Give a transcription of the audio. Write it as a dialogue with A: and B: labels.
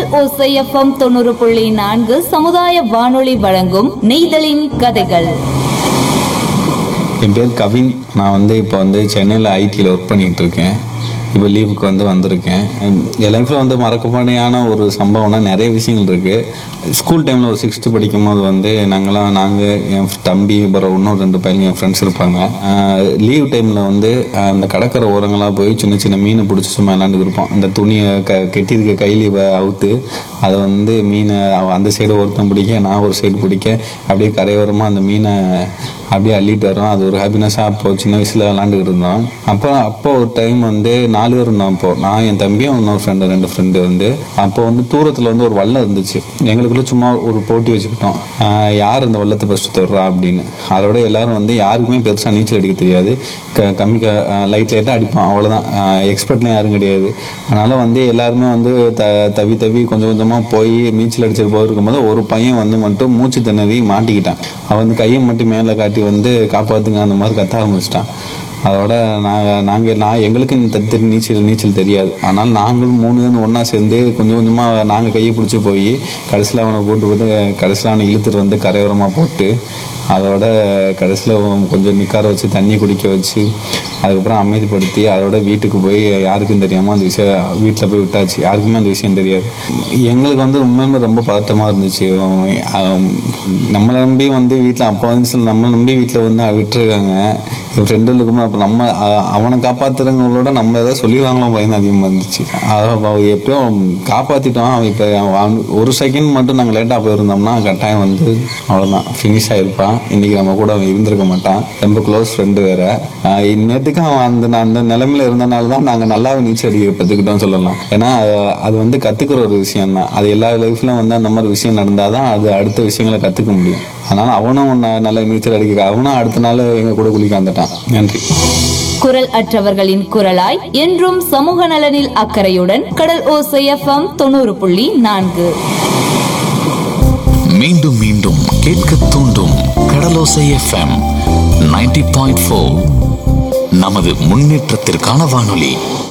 A: ஓசை எஃப்எம் தொண்ணூறு புள்ளி நான்கு சமுதாய வானொலி வழங்கும் நெய்தலின் கதைகள்
B: என் பேர் கவின் நான் வந்து இப்போ வந்து சென்னையில் ஐடியில் ஒர்க் பண்ணிகிட்டு இருக்கேன் இப்போ லீவுக்கு வந்து வந்திருக்கேன் என் லைஃப்பில் வந்து மறக்கப்பாடையான ஒரு சம்பவம்னா நிறைய விஷயங்கள் இருக்குது ஸ்கூல் டைமில் ஒரு சிக்ஸ்த்து படிக்கும் போது வந்து நாங்களாம் நாங்கள் என் தம்பி அப்புறம் இன்னும் ரெண்டு பையன் என் ஃப்ரெண்ட்ஸ் இருப்பாங்க லீவ் டைமில் வந்து ஆஹ், அந்த கடற்கரை ஓரங்களாக போய் சின்ன சின்ன மீனை பிடிச்சி சும்மா விளாண்டுட்டு இருப்போம் அந்த துணியை க கெட்டியிருக்க கையில் அவுத்து அதை வந்து மீனை அவன் அந்த சைடு ஒருத்தன் பிடிக்க நான் ஒரு சைடு பிடிக்க அப்படியே கரையோரமாக அந்த மீனை அப்படியே அள்ளிட்டு வரோம் அது ஒரு ஹாப்பினஸாக அப்போ சின்ன வயசில் விளாண்டுக்கிட்டு இருந்தோம் அப்போ அப்போ ஒரு டைம் வந்து நாலு பேர் இருந்தோம் அப்போ நான் என் தம்பியும் இன்னொரு ஃப்ரெண்டு ரெண்டு ஃப்ரெண்டு வந்து அப்போ வந்து தூரத்தில் வந்து ஒரு வல்லம் இருந்துச்சு எங்களுக்குள்ள சும்மா ஒரு போட்டி வச்சுக்கிட்டோம் ஆஹ் யார் இந்த வல்லத்தை ஃபஸ்ட்டு தொடுறா அப்படின்னு அதோட எல்லாரும் வந்து யாருக்குமே பெருசாக நீச்சல் அடிக்க தெரியாது க கம்மி க லைட் லைட்டாக அடிப்பான் அவ்வளோதான் எக்ஸ்பர்ட்லாம் யாரும் கிடையாது அதனால் வந்து எல்லாருமே வந்து த தவி தவி கொஞ்சம் கொஞ்சமாக போய் நீச்சல் அடிச்சிட்டு போயிருக்கும் போது ஒரு பையன் வந்து மட்டும் மூச்சு திணறி மாட்டிக்கிட்டான் அவன் வந்து கையை மட்டும் மேலே காட்டி வந்து காப்பாற்றுங்க அந்த மாதிரி கத்த ஆரம்பிச்சிட்டான் அதோட நாங்கள் நாங்கள் நான் எங்களுக்கு இந்த தத்து நீச்சல் நீச்சல் தெரியாது ஆனால் நாங்களும் மூணு பேரும் ஒன்றா சேர்ந்து கொஞ்சம் கொஞ்சமாக நாங்கள் கையை பிடிச்சி போய் கடைசியில் அவனை கூட்டு போட்டு கடைசியில் அவனை இழுத்துட்டு வந்து கரையோரமாக போட்டு அதோட கடைசியில் கொஞ்சம் நிற்கார வச்சு தண்ணி குடிக்க வச்சு அதுக்கப்புறம் அமைதிப்படுத்தி அதோட வீட்டுக்கு போய் யாருக்கும் தெரியாமல் அந்த விஷயம் வீட்டில் போய் விட்டாச்சு யாருக்குமே அந்த விஷயம் தெரியாது எங்களுக்கு வந்து உண்மையுமே ரொம்ப பதட்டமாக இருந்துச்சு அவன் நம்மளை நம்பி வந்து வீட்டில் அப்போ வந்து சில நம்மளை நம்பி வீட்டில் வந்து விட்டுருக்காங்க என் ஃப்ரெண்டு இருக்கும்போது அப்போ நம்ம அ- அவனை காப்பாத்துறவங்களோட நம்ம ஏதாவது சொல்லிடுவாங்களோ பயந்து அதிகமாக இருந்துச்சு அதை அவன் எப்படியோ காப்பாற்றிட்டோம் அவன் இப்போ அவன் ஒரு செகண்ட் மட்டும் நாங்கள் லேட்டாக போயிருந்தோம்னா கட்டாயம் வந்து அவ்வளோதான் ஃபினிஷ் ஆகிருப்பான் இன்னைக்கு நம்ம கூட அவன் இருந்திருக்க மாட்டான் ரொம்ப க்ளோஸ் ஃப்ரெண்டு வேற ஆஹ் இன்னத்துக்கு அவன் அந்த அந்த நிலைமையில இருந்தனால தான் நாங்கள் நல்லா நீச்சல் அடிக்க கற்றுக்கிட்டோம் சொல்லலாம் ஏன்னா அது- அது வந்து கற்றுக்கிற ஒரு விஷயம் தான் அது எல்லா லைஃப்லையும் வந்து அந்த மாதிரி விஷயம் நடந்தால் தான் அது அடுத்த விஷயங்களை கற்றுக்க முடியும் அதனால அவனும் ந- நல்ல நீச்சல் அடிக்க அவனும் அடுத்த நாள் எங்கள் கூட குளிக்க வந்துட்டான் நன்றி
A: குரல் அற்றவர்களின் குரலாய் என்றும் சமூக நலனில் அக்கறையுடன் கடல் ஓசை எஃப்எம் தொண்ணூறு புள்ளி நான்கு
C: மீண்டும் மீண்டும் கேட்க தூண்டும் கடலோசை எஃப்எம் 90.4 பாயிண்ட் நமது முன்னேற்றத்திற்கான வானொலி